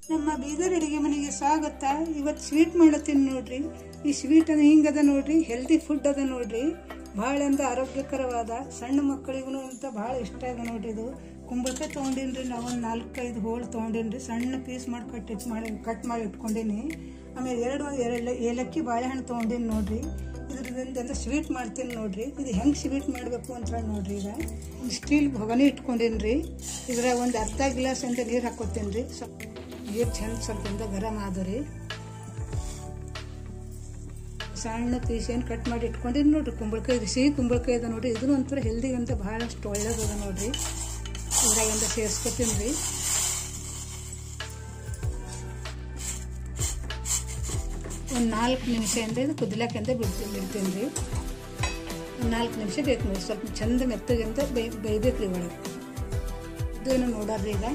ನಮ್ಮ ಬೀದರ್ ಅಡಿಗೆ ಮನೆಗೆ ಸ್ವಾಗತ ಇವತ್ತು ಸ್ವೀಟ್ ಮಾಡತ್ತೀನಿ ನೋಡ್ರಿ ಈ ಸ್ವೀಟ್ ಅದ ಹಿಂಗದ ನೋಡ್ರಿ ಹೆಲ್ದಿ ಫುಡ್ ಅದ ನೋಡ್ರಿ ಭಾಳ ಅಂತ ಆರೋಗ್ಯಕರವಾದ ಸಣ್ಣ ಮಕ್ಕಳಿಗೂ ಅಂತ ಭಾಳ ಇಷ್ಟ ಅದ ನೋಡ್ರಿ ಇದು ಕುಂಬಳಕಾಯಿ ತೊಗೊಂಡಿನ್ರಿ ನಾವು ಒಂದು ನಾಲ್ಕೈದು ಹೋಳು ತೊಗೊಂಡಿನ್ರಿ ಸಣ್ಣ ಪೀಸ್ ಮಾಡಿ ಕಟ್ ಇಟ್ ಮಾಡಿ ಕಟ್ ಮಾಡಿ ಇಟ್ಕೊಂಡೀನಿ ಆಮೇಲೆ ಎರಡು ಎರಡು ಏಲಕ್ಕಿ ಬಾಳೆಹಣ್ಣು ತೊಗೊಂಡೀನಿ ನೋಡ್ರಿ ಇದ್ರದಿಂದ ಸ್ವೀಟ್ ಮಾಡ್ತೀನಿ ನೋಡ್ರಿ ಇದು ಹೆಂಗೆ ಸ್ವೀಟ್ ಮಾಡಬೇಕು ಅಂತ ಹೇಳಿ ನೋಡ್ರಿ ಈಗ ಸ್ಟೀಲ್ ಭಗನಿ ಇಟ್ಕೊಂಡೀನಿ ರೀ ಇದ್ರಾಗ ಒಂದು ಅರ್ಧ ಗ್ಲಾಸ್ ಅಂತ ನೀರು ಹಾಕೋತೀನಿ ರೀ ಸ್ವಲ್ಪ ನೀರು ಚಂದ ಸ್ವಲ್ಪಿಂದ ಗರಂ ಆದ್ರಿ ಸಣ್ಣ ಪೀಸ್ ಏನು ಕಟ್ ಮಾಡಿ ಇಟ್ಕೊಂಡಿನಿ ನೋಡ್ರಿ ಕುಂಬಳಕಾಯಿ ಇದು ಸಿಹಿ ಕುಂಬಳಕಾಯಿ ಅದ ನೋಡ್ರಿ ಇದನ್ನು ಒಂಥರ ಹೆಲ್ದಿಗೆ ಅಂತ ಭಾಳಷ್ಟು ಒಳ್ಳೇದದ ನೋಡ್ರಿ ಇದ್ರಾಗಿಂದ ಸೇರಿಸ್ಕೊತೀನಿ ರೀ ಒಂದು ನಾಲ್ಕು ನಿಮಿಷ ಅಂದರೆ ಇದು ಕುದಿಲಕ್ಕಂತ ಬಿಡ್ತೀನಿ ಬಿಡ್ತೀನಿ ರೀ ಒಂದು ನಾಲ್ಕು ನಿಮಿಷ ಬೇಕು ನೋಡಿ ಸ್ವಲ್ಪ ಚಂದ ಮೆತ್ತಗಂತ ಬೈ ಬೈಬೇಕು ರೀ ಒಳಗೆ ಇದು ಏನು ನೋಡೋರಿ ಈಗ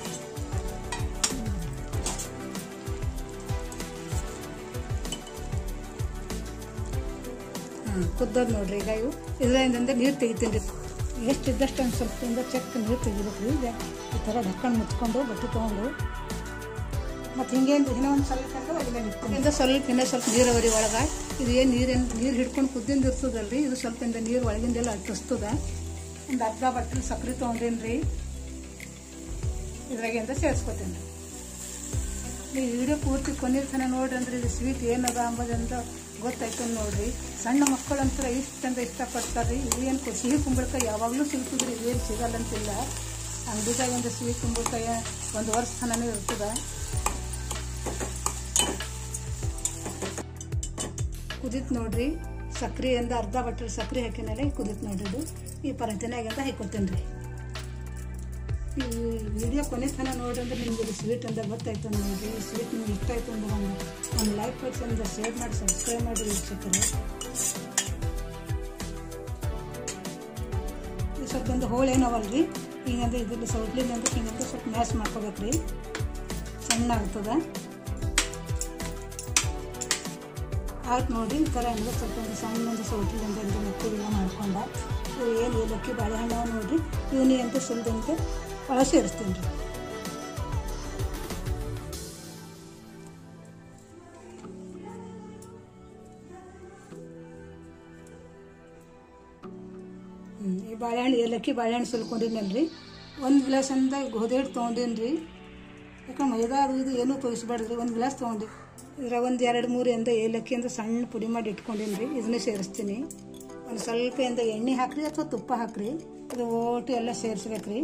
ಹಾಂ ಕುದ್ದೋದು ನೋಡ್ರಿ ಈಗ ಇವು ಇದರಿಂದ ನೀರು ತೆಗಿತೀನಿ ರೀ ಎಷ್ಟು ಇದ್ದಷ್ಟು ಒಂದು ಸ್ವಲ್ಪದಿಂದ ಚೆಕ್ ನೀರು ತೆಗಿಬೇಕು ರೀ ಈಗ ಈ ಥರ ಢಕ್ಕಣ್ ಮುಚ್ಕೊಂಡು ಬಟ್ಟೆ ತೊಗೊಂಡು ಮತ್ತು ಹಿಂಗೇನು ಇನ್ನೂ ಒಂದು ಸ್ವಲ್ಪ ಒಳಗೆ ಸ್ವಲ್ಪ ಇನ್ನೂ ಸ್ವಲ್ಪ ನೀರು ಅವರಿ ಒಳಗೆ ಇದು ಏನು ನೀರೇನು ನೀರು ಹಿಡ್ಕೊಂಡು ಕುದ್ದಿಂದ ಇರ್ತದಲ್ರಿ ಇದು ಸ್ವಲ್ಪ ಇಂದ ನೀರು ಒಳಗಿಂದೆಲ್ಲ ಅಟ್ಟಿಸ್ತದ ಒಂದು ಅರ್ಧ ಬಟ್ಟಲು ಸಕ್ರೆ ತೊಗೊಂಡೇನಿ ರೀ ಇದ್ರಾಗಿಂದ ಸೇರಿಸ್ಕೊತೀನಿ ರೀ ಈ ವಿಡಿಯೋ ಪೂರ್ತಿ ಕೊನೆಯ ತನಕ ನೋಡ್ರಿ ಅಂದ್ರೆ ಇದು ಸ್ವೀಟ್ ಏನದ ಅಂಬೋದಂತ ಗೊತ್ತಾಯ್ತು ನೋಡ್ರಿ ಸಣ್ಣ ಮಕ್ಕಳಂತರ ಇಷ್ಟಂತ ಇಷ್ಟಪಡ್ತಾರೆ ರೀ ಇದೇನು ಸಿಹಿ ಕುಂಬಳಕಾಯಿ ಯಾವಾಗಲೂ ಸಿಗ್ತದ್ರಿ ಇದೇನು ಸಿಗಲ್ಲಂತಿಲ್ಲ ಅಂಗಡಿದಾಗ ಒಂದು ಸಿಹಿ ಕುಂಬಳಕಾಯಿ ಒಂದು ವರ್ಷ ತನಕ ಇರ್ತದೆ ಕುದಿತ್ ನೋಡ್ರಿ ಸಕ್ರೆಯಿಂದ ಅರ್ಧ ಬಟ್ಟಲು ಸಕ್ರೆ ಹಾಕಿನಾರೆ ಕುದಿತ್ ನೋಡ್ರಿ ಇದು ಈ ಪರಂತಿನಾಗಿಂದ ಹಾಕೊತೀನಿ ರೀ ಈ ವಿಡಿಯೋ ಕೊನೆ ತನಕ ನೋಡ್ರಿ ಅಂದ್ರೆ ನಿಮ್ಗೆ ಇದು ಸ್ವೀಟ್ ಅಂತ ಗೊತ್ತಾಯ್ತು ನೋಡ್ರಿ ಈ ಸ್ವೀಟ್ ನಿಮ್ಗೆ ಇಷ್ಟ ಆಯ್ತು ಅಂದ್ರೆ ಒಂದು ಒಂದು ಲೈಕ್ ಕೊಟ್ಟು ಅಂದ್ರೆ ಶೇರ್ ಮಾಡಿ ಸಬ್ಸ್ಕ್ರೈಬ್ ಮಾಡಿ ವೀಕ್ಷಕರು ಈ ಸ್ವಲ್ಪ ಒಂದು ಹೋಳು ಏನವಲ್ರಿ ಹಿಂಗಂದ್ರೆ ಇದ್ರಲ್ಲಿ ಸೌಟ್ಲಿಂದ ಹಿಂಗಂದ್ರೆ ಸ್ವಲ್ಪ ಮ್ಯಾಶ್ ಮಾಡ್ಕೋಬೇಕ್ರಿ ಸಣ್ಣ ಆಗ್ತದೆ ಆಯ್ತು ನೋಡಿ ಈ ಥರ ಅಂದ್ರೆ ಸ್ವಲ್ಪ ಒಂದು ಸಣ್ಣ ಒಂದು ಸೌಟಿಲಿಂದ ಒಂದು ಮೆತ್ತಗೆಲ್ಲ ಮಾಡ್ಕೊಂಡ ಇವು ಏನು ಏಲಕ್ಕಿ ಬಾಳೆಹಣ್ಣು ನೋಡಿರಿ ಇವನಿ ಅಂತ ಸುಲಿದಂತೆ ಒಳಗೆ ಸೇರಿಸ್ತೀನಿ ರೀ ಈ ಬಾಳೆಹಣ್ಣು ಏಲಕ್ಕಿ ಬಾಳೆಹಣ್ಣು ಸುಲ್ಕೊಂಡಿನಲ್ರಿ ಒಂದು ಗ್ಲಾಸ್ ಅಂದ ಗೋಧಿ ಹಿಟ್ಟು ತೊಗೊಂಡೀನಿ ರೀ ಯಾಕಂದ್ರೆ ಮೈದಾ ಅದು ಇದು ಏನೂ ತೋರಿಸ್ಬಾರ್ದ್ರಿ ಒಂದು ಗ್ಲಾಸ್ ತೊಗೊಂಡು ಇದ್ರಾಗ ಒಂದು ಎರಡು ಮೂರು ಎಂದ ಏಲಕ್ಕಿ ಅಂತ ಸಣ್ಣ ಪುಡಿ ಮಾಡಿ ಇಟ್ಕೊಂಡೀನಿ ರೀ ಇದನ್ನೇ ಸೇರಿಸ್ತೀನಿ ಒಂದು ಸ್ವಲ್ಪ ಎಂದ ಎಣ್ಣೆ ಹಾಕ್ರಿ ಅಥವಾ ತುಪ್ಪ ಹಾಕ್ರಿ ಇದು ಓಟು ಎಲ್ಲ ಸೇರಿಸ್ಬೇಕ್ರಿ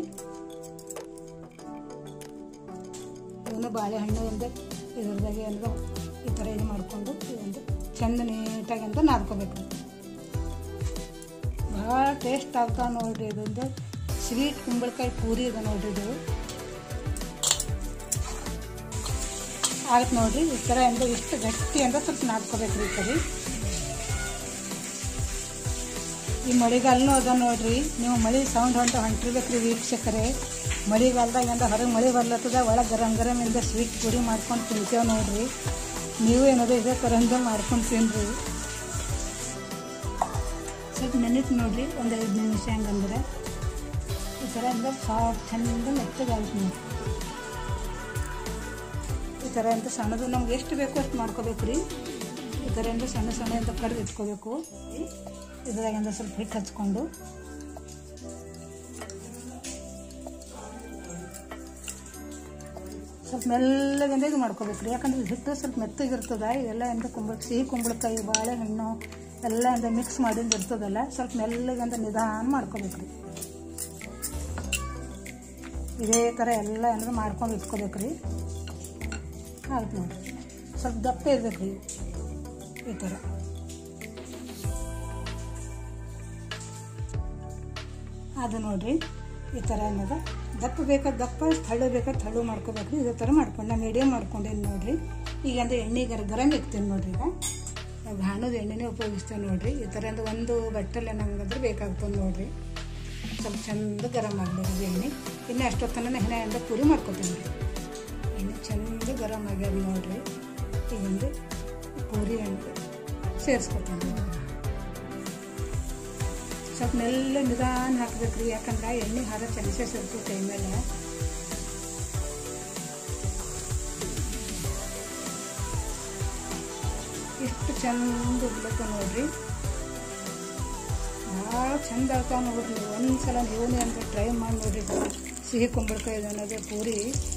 ಇವನು ಬಾಳೆಹಣ್ಣು ಎಂದ ಇದ್ರದಾಗೆ ಅಂದ್ರೆ ಈ ಥರ ಇದು ಮಾಡಿಕೊಂಡು ಒಂದು ಚೆಂದ ನೀಟಾಗಿ ಅಂತ ನಾದ್ಕೋಬೇಕು ಭಾಳ ಟೇಸ್ಟ್ ಆಗ್ತಾವ ನೋಡ್ರಿ ಇದೊಂದು ಸ್ವೀಟ್ ಕುಂಬಳಕಾಯಿ ಪೂರಿ ಇದೆ ನೋಡ್ರಿ ಇದು ಆಯ್ತು ನೋಡ್ರಿ ಈ ಥರ ಎಂದ ಇಷ್ಟು ಗಟ್ಟಿ ಅಂತ ಸ್ವಲ್ಪ ನಾದ್ಕೋಬೇಕ್ರಿ ಈ ಕಡೆ ಈ ಮಳೆಗಾಲನೂ ಅದ ನೋಡ್ರಿ ನೀವು ಮಳೆ ಸೌಂಡ್ ಹೊಂಟ ಹೊಂಟಿರ್ಬೇಕ್ರಿ ವೀಕ್ಷಕರೇ ಮಳೆಗಾಲದಾಗ ಎಂದ ಹೊರಗೆ ಮಳೆ ಬರ್ಲತ್ತದ ಒಳಗೆ ಗರಂ ಗರಂ ಇಂದ ಸ್ವೀಟ್ ಪೂರಿ ಮಾಡ್ಕೊಂಡು ತಿಂತೇವೆ ನೋಡ್ರಿ ನೀವು ಏನದ ಇದೇ ಥರಂದ ಮಾಡ್ಕೊಂಡು ತಿನ್ರಿ ಸ್ವಲ್ಪ ನೆನೀತು ನೋಡ್ರಿ ಒಂದು ಐದು ನಿಮಿಷ ಹಂಗಂದ್ರೆ ಈ ಥರ ಇಂದ ಸಾಫ್ಟ್ ಚಂದ ಮೆತ್ತಗಾಗುತ್ತೆ ನೋಡಿ ಈ ಥರ ಅಂತ ಸಣ್ಣದು ನಮ್ಗೆ ಎಷ್ಟು ಬೇಕೋ ಅಷ್ಟು ಮಾಡ್ಕೋಬೇಕು ರೀ ಈ ಥರ ಇಂದ ಸಣ್ಣ ಸಣ್ಣ ಅಂತ ಕಡ್ದು ಇಟ್ಕೋಬೇಕು ಇದ್ರಾಗಿಂದ ಸ್ವಲ್ಪ ಹಿಟ್ಟು ಹಚ್ಕೊಂಡು ಸ್ವಲ್ಪ ಮೆಲ್ಲಗಿಂದ ಇದು ಮಾಡ್ಕೋಬೇಕು ರೀ ಯಾಕಂದ್ರೆ ಹಿಟ್ಟು ಸ್ವಲ್ಪ ಮೆತ್ತಗಿರ್ತದ ಇದೆಲ್ಲ ಇಂದ ಕುಂಬಳ ಸಿಹಿ ಕುಂಬಳಕಾಯಿ ಬಾಳೆಹಣ್ಣು ಎಲ್ಲ ಇಂದ ಮಿಕ್ಸ್ ಮಾಡಿಂದ ಇರ್ತದಲ್ಲ ಸ್ವಲ್ಪ ಮೆಲ್ಲಗಿಂದ ನಿಧಾನ ಮಾಡ್ಕೋಬೇಕು ರೀ ಇದೇ ಥರ ಎಲ್ಲ ಅಂದ್ರೆ ಮಾಡ್ಕೊಂಡು ಇಟ್ಕೋಬೇಕು ರೀ ಆಯ್ತು ನೋಡಿರಿ ಸ್ವಲ್ಪ ದಪ್ಪ ಇರ್ಬೇಕು ರೀ ಈ ಥರ ಅದು ನೋಡ್ರಿ ಈ ಥರ ಅನ್ನೋದು ದಪ್ಪ ಬೇಕಾದ ದಪ್ಪ ತಳ್ಳು ಬೇಕಾದ ತಳ್ಳು ಮಾಡ್ಕೋಬೇಕು ಇದೇ ಥರ ಮಾಡ್ಕೊಂಡು ನಾ ಮೀಡಿಯಮ್ ಮಾಡ್ಕೊಂಡೇನು ನೋಡ್ರಿ ಈಗ ಅಂದ್ರೆ ಎಣ್ಣೆ ಗರ ಗರಂ ಇಕ್ತೀನಿ ನೋಡ್ರಿ ಈಗ ನಾವು ಭಾಣದ ಎಣ್ಣೆನೇ ಉಪಯೋಗಿಸ್ತೇವೆ ನೋಡ್ರಿ ಈ ಥರ ಅಂದ್ರೆ ಒಂದು ಬಟ್ಟಲೆ ನಂಗಂದ್ರೆ ಬೇಕಾಗ್ತದೆ ನೋಡ್ರಿ ಸ್ವಲ್ಪ ಚಂದ ಗರಂ ಆಗಬೇಕು ಎಣ್ಣೆ ಇನ್ನು ಅಷ್ಟೊತ್ತನ ಹೆಣೆಯಿಂದ ಪೂರಿ ಮಾಡ್ಕೊತೀನಿ ರೀ ಎಣ್ಣೆ ಚಂದ ಗರಂ ಆಗ್ಯದ ನೋಡ್ರಿ ಈಗೊಂದು ಪೂರಿ ಎಣ್ಣೆ ಸೇರಿಸ್ಕೊತೀನಿ ಸ್ವಲ್ಪ ಮೆಲ್ಲ ನಿಧಾನ ಹಾಕ್ಬೇಕ್ರಿ ಯಾಕಂದ್ರೆ ಎಣ್ಣೆ ಹಾರ ಚಾನ್ಸಸ್ ಇರ್ತದೆ ಕೈ ಮೇಲೆ ಚಂದ ಉಬ್ಲತ್ತ ನೋಡ್ರಿ ಭಾಳ ಚಂದ ಆಗ್ತಾವ ನೋಡ್ರಿ ನೀವು ಒಂದ್ಸಲ ನೀವೇ ಅಂತ ಟ್ರೈ ಮಾಡಿ ನೋಡ್ರಿ ಇದು ಸಿಹಿ ಕುಂಬಳಕಾಯಿ ಇದು ಅನ್ನೋದು ಪೂರಿ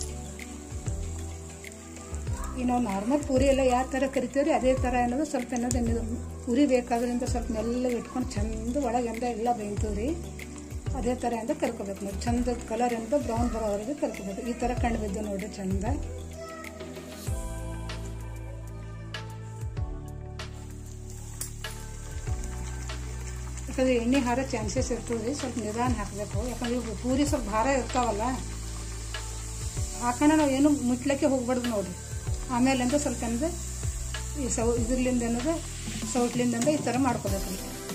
ಈ ನಾವು ನಾರ್ಮಲ್ ಪೂರಿ ಎಲ್ಲ ಯಾವ ಥರ ಕರಿತೀವಿ ರೀ ಅದೇ ಥರ ಅನ್ನೋದು ಸ್ವಲ್ಪ ಅನ್ನೋದು ನೀವು ಪೂರಿ ಬೇಕಾದ್ರಿಂದ ಸ್ವಲ್ಪ ಮೆಲ್ಲಗೆ ಇಟ್ಕೊಂಡು ಚಂದ ಒಳಗೆ ಎಲ್ಲ ಎಲ್ಲ ಬೇಯ್ತೀವಿ ರೀ ಅದೇ ಥರ ಅಂತ ಕರ್ಕೋಬೇಕು ನೋಡಿ ಚಂದ ಕಲರ್ ಅಂತ ಬ್ರೌನ್ ಬರೋವರೆಗೆ ಕರ್ಕೋಬೇಕು ಈ ಥರ ಕಣ್ಣು ಬಿದ್ದು ನೋಡ್ರಿ ಚಂದ ಯಾಕಂದ್ರೆ ಎಣ್ಣೆ ಹಾರೋ ಚಾನ್ಸಸ್ ಇರ್ತದೆ ಸ್ವಲ್ಪ ನಿಧಾನ ಹಾಕಬೇಕು ಯಾಕಂದ್ರೆ ಇವು ಪೂರಿ ಸ್ವಲ್ಪ ಭಾರ ಇರ್ತಾವಲ್ಲ ಹಾಕೋಣ ನಾವು ಏನು ಮುಟ್ಲಿಕ್ಕೆ ಹೋಗ್ಬಾರ್ದು ನೋಡ್ರಿ ಆಮೇಲೆ ಅಂತ ಸ್ವಲ್ಪ ಅಂದ್ರೆ ಈ ಸೌ ಇದ್ರಲಿಂದ ಅನ್ನೋದು ಸೌಟ್ಲಿಂದ ಈ ಥರ ಮಾಡ್ಕೋಬೇಕು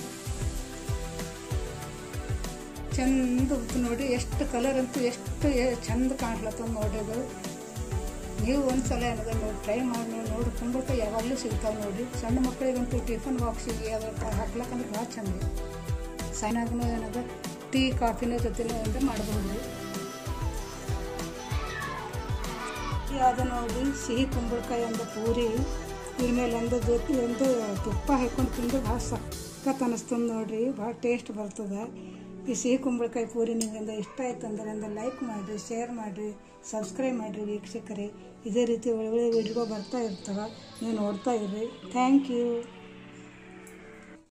ಚಂದ ಉಪ್ಪು ನೋಡಿ ಎಷ್ಟು ಕಲರ್ ಅಂತೂ ಎಷ್ಟು ಎ- ಚಂದ ಕಾಣ್ಲತ್ತದ ನೋಡ್ರಿ ಅದು ನೀವು ಒಂದ್ಸಲ ಅನ್ನೋದು ನೋಡಿ ಟ್ರೈ ಮಾಡಿ ನೋಡಿ ನೋಡಿ ಕುಂಬಳಕಾಯಿ ಯಾವಾಗಲೂ ಸಿಗ್ತಾವೆ ನೋಡಿ ಸಣ್ಣ ಮಕ್ಕಳಿಗಂತೂ ಟಿಫನ್ ಬಾಕ್ಸಿಗೆ ಅದಕ್ಕೆ ಹಾಕ್ಲಕ್ಕಂದ್ರೆ ಭಾಳ ಚಂದ ಸಣ್ಣಗೂ ಏನದ ಟೀ ಕಾಫಿನ ಜೊತೆನೂ ಅಂತ ಮಾಡಬಹುದು ಯಾವುದು ನೋಡಿ ಸಿಹಿ ಕುಂಬಳಕಾಯಿ ಒಂದು ಪೂರಿ ಇದ್ರ ಮೇಲೆ ಒಂದು ಜೊತೆ ಒಂದು ತುಪ್ಪ ಹಾಕ್ಕೊಂಡು ತಿಂದು ಭಾಳ ಸಖತ್ ಅನ್ನಿಸ್ತದೆ ನೋಡ್ರಿ ಭಾಳ ಟೇಸ್ಟ್ ಬರ್ತದೆ ಈ ಸಿಹಿ ಕುಂಬಳಕಾಯಿ ಪೂರಿ ನಿಮ್ಗೆ ಇಷ್ಟ ಆಯ್ತು ಅಂದ್ರೆ ಒಂದು ಲೈಕ್ ಮಾಡಿರಿ ಶೇರ್ ಮಾಡಿರಿ ಸಬ್ಸ್ಕ್ರೈಬ್ ಮಾಡಿರಿ ವೀಕ್ಷಕರೇ ಇದೇ ರೀತಿ ಒಳ್ಳೆ ಒಳ್ಳೆ ವಿಡಿಯೋ ಬರ್ತಾ ಇರ್ತವೆ ನೀವು ನೋಡ್ತಾ ಇರ್ರಿ ಥ್ಯಾಂಕ್ ಯು